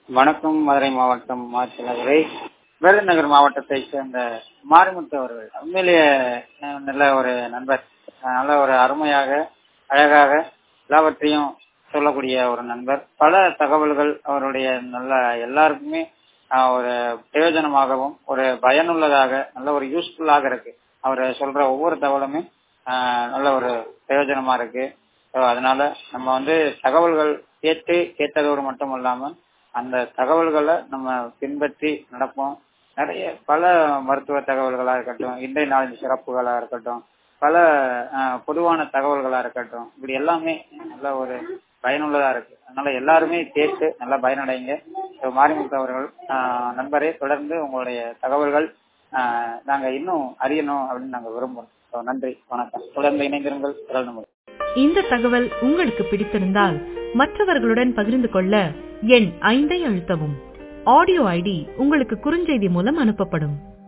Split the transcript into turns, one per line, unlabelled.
வணக்கம் மதுரை மாவட்டம் மாச்சிலதுரை விருதுநகர் மாவட்டத்தை சேர்ந்த மாரிமுத்து அவர்கள் உண்மையிலேயே அஹ், நல்ல ஒரு நண்பர் அஹ், நல்ல ஒரு அருமையாக அழகாக எல்லாவற்றையும் சொல்லக்கூடிய ஒரு நண்பர் பல தகவல்கள் அவருடைய நல்ல எல்லாருக்குமே அஹ், ஒரு பிரயோஜனமாகவும் ஒரு பயனுள்ளதாக நல்ல ஒரு யூஸ்ஃபுல்லாக இருக்கு அவர் சொல்ற ஒவ்வொரு தகவலுமே அஹ், நல்ல ஒரு பிரயோஜனமா இருக்கு So, அதனால நம்ம வந்து தகவல்கள் கேட்டு கேட்டதோடு மட்டும் இல்லாம அந்த தகவல்களை நம்ம பின்பற்றி நடப்போம் நிறைய பல மருத்துவ தகவல்களா இருக்கட்டும் இன்றைய நாளின் சிறப்புகளா இருக்கட்டும் பல அஹ், பொதுவான தகவல்களா இருக்கட்டும் இப்படி எல்லாமே நல்ல ஒரு பயனுள்ளதா இருக்கு அதனால எல்லாருமே கேட்டு நல்லா பயனடைங்க So, மாரிமுத்து அவர்கள் அஹ், நண்பரே தொடர்ந்து உங்களுடைய தகவல்கள் அஹ், நாங்க இன்னும் அறியணும் அப்படின்னு நாங்க விரும்புறோம் So, நன்றி வணக்கம் தொடர்ந்து இணைந்திருங்கள் குரல் நமது
இந்த தகவல் உங்களுக்கு பிடித்திருந்தால் மற்றவர்களுடன் பகிர்ந்து கொள்ள எண் ஐந்தை அழுத்தவும் ஆடியோ ஐடி உங்களுக்கு குறுஞ்செய்தி மூலம் அனுப்பப்படும்